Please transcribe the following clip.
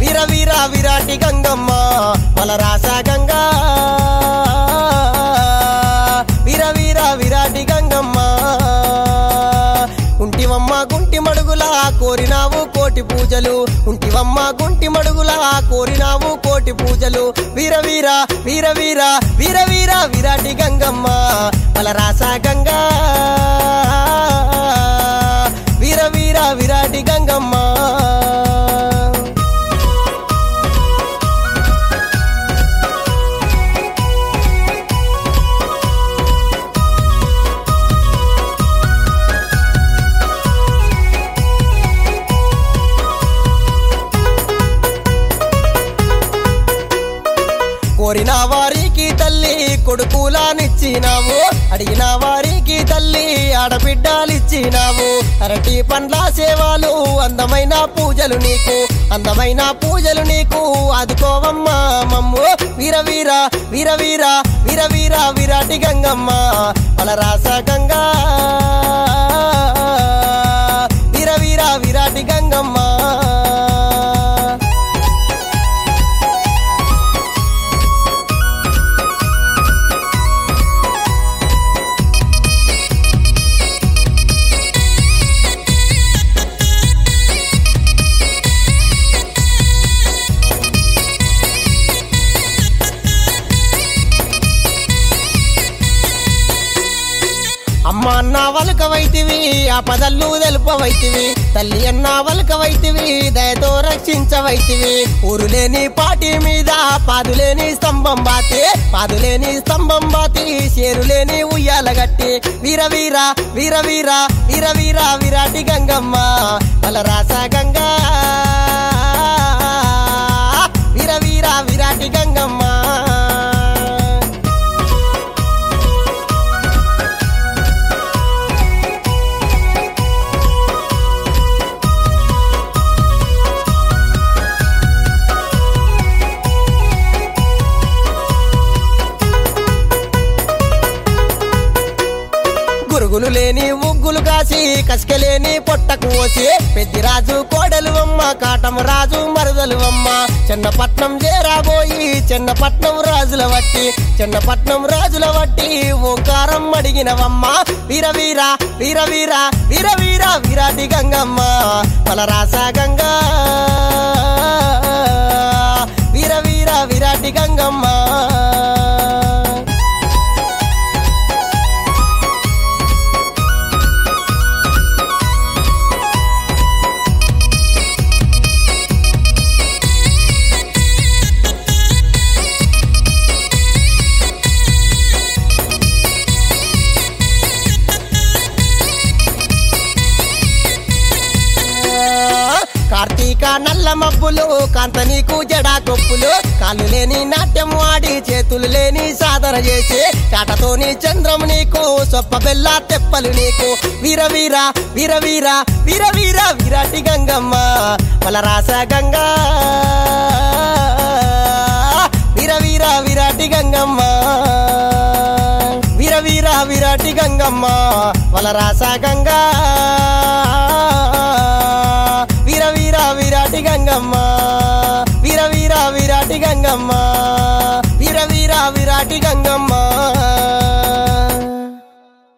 వీర వీర విరాటి గంగమ్మ వలరాస గంగా వీర వీర విరాటి గంగమ్మ ఉంటివమ్మ గుంటి మడుగులా కోరినావు కోటి పూజలు ఉంటివమ్మ గుంటి మడుగులా కోరినావు కోటి పూజలు వీర వీర వీర వీర వీర వీర విరాటి గంగమ్మ వలరాస గంగా వీర వీర విరాటి గంగమ్మ కోరిన వారికి తల్లి కొడుకులానిచ్చినావు అడిగిన వారికి తల్లి ఆడబిడ్డలిచ్చినావు అరటి పండ్ల సేవలు అందమైన పూజలు నీకు అందమైన పూజలు నీకు ఆదుకోవమ్మా మమ్ము వీర వీర వీర వీర వీర వీర విరాటి గంగమ్మ పలరాస గంగా వీర వీర విరాటి గంగమ్మ అమ్మ అన్న వలకవైతివి ఆ పదల్లు తెలుపవైతివి తల్లి అన్న వలకవైతివి దయతో రక్షించవైతివి ఊరు లేని పాటి మీద పాదులేని స్తంభం బాతి పాదులేని స్తంభం బాతి చేరులేని ఉయ్యాల గట్టి వీర వీర వీర వీర వీర వీర విరాటి గంగమ్మ అలరాస గంగా వీర వీర విరాటి గంగమ్మ గురుగులు లేని ఉగ్గులు కాసి కసికలేని పొట్టకు పోసి పెద్దిరాజు కోడలు అమ్మ కాటం రాజు మరదలు అమ్మ చిన్నపట్నం చేరాబోయి చిన్నపట్నం రాజుల వట్టి చిన్నపట్నం రాజుల వట్టి ఓంకారం అడిగినవమ్మ వీర వీర వీర వీర వీర వీర విరాటి గంగమ్మ పలరాస గంగా వీర వీర విరాటి గంగమ్మ కార్తీక నల్ల మబ్బులు కాంత నీకు జడా కొప్పులు కాళ్ళు లేని నాట్యం ఆడి చేతులు లేని సాధన చేసి కాటతోని చంద్రం నీకు సొప్ప బెల్ల తెప్పలు నీకు వీర వీర వీర వీర వీర వీర విరాటి గంగమ్మ వలరాస గంగా వీర వీర విరాటి గంగమ్మ వీర వీర విరాటి గంగమ్మ వలరాస గంగా వీర వీర విరాటి గంగమ్మ వీర వీర విరాటి గంగమ్మ వీర వీర విరాటి గంగమ్మ